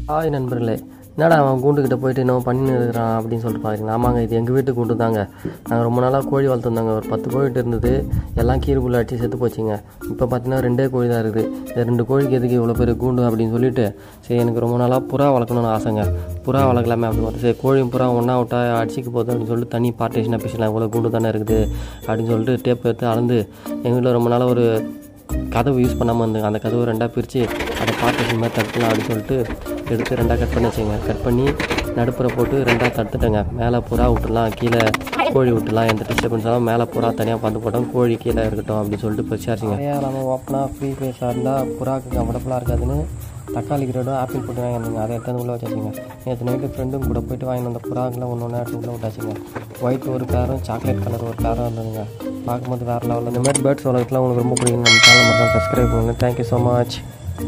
hi நண்பர்களே என்னடா அவன் கூண்டுக்கிட்ட போயிட்டு என்ன பண்ணி இருக்கிறான் அப்படின்னு சொல்லிட்டு பாருங்களா ஆமாங்க இது எங்கள் வீட்டு கூண்டு தாங்க நாங்கள் ரொம்ப நாளாக கோழி வளர்த்துருந்தாங்க ஒரு பத்து கோழிட்டு இருந்தது எல்லாம் கீரைக்குள்ளே அடிச்சு செத்து போச்சுங்க இப்போ பார்த்தீங்கன்னா ரெண்டே கோழி தான் இருக்குது இந்த ரெண்டு கோழிக்கு எதுக்கு இவ்வளோ பெரிய கூண்டு அப்படின்னு சொல்லிட்டு சரி எனக்கு ரொம்ப நாளாக புறா வளர்க்கணும்னு ஆசைங்க புறா வளர்க்கலாமே அப்படின்னு பார்த்து சரி கோழியும் புறா ஒன்றா விட்டா அடிச்சிக்க போகுது அப்படின்னு சொல்லிட்டு தனி பார்ட்டேஷனாக பேசலாம் இவ்வளோ கூண்டு தானே இருக்குது அப்படின்னு சொல்லிட்டு டேப் எடுத்து அளந்து எங்கள் வீட்டில் ரொம்ப நாளாக ஒரு கதவு யூஸ் பண்ணாமல் இருந்தேங்க அந்த கதவு ரெண்டாக பிரித்து அதை பார்ட்டிஷன் மாதிரி தட்டலாம் அப்படின்னு சொல்லிட்டு எடுத்து ரெண்டாக கட் பண்ணி வச்சுங்க கட் பண்ணி நடுப்புற போட்டு ரெண்டாக தடுத்துட்டேங்க மேலே புறா விட்டுலாம் கீழே கோழி விட்டுலாம் எந்த டிஸ்டர்பன்ஸ் ஆகும் மேலே புறா தனியாக பார்த்து போட்டோம் கோழி கீழே இருக்கட்டும் அப்படின்னு சொல்லிட்டு வச்சாச்சுங்க நிறையா நம்ம ஓப்பனாக ஃப்ரீ ஃபேஸாக இருந்தால் புறாக்கு கம்ஃபர்டபுளாக இருக்காதுன்னு தக்காளி கிரேடும் ஆப்பிள் போட்டு வாங்கியிருந்தீங்க அதை எடுத்து உள்ளே வச்சாச்சுங்க நேற்று நைட்டு ஃப்ரெண்டும் கூட போயிட்டு வாங்கிட்டு வந்த புறாக்கெலாம் ஒன்று ஒன்று எடுத்து உள்ளே விட்டாச்சுங்க ஒயிட் ஒரு பேரும் சாக்லேட் கலர் ஒரு பேரும் இருந்ததுங்க பார்க்கும்போது வேறு லெவலில் இந்த மாதிரி பேர்ட்ஸ் வளர்க்கலாம் உங்களுக்கு ரொம்ப பிடிக்கும் நம்ம சேனல் மட்டும் சப்ஸ்கிரைப் பண்ணுங்கள் தேங்க்யூ ஸோ மச்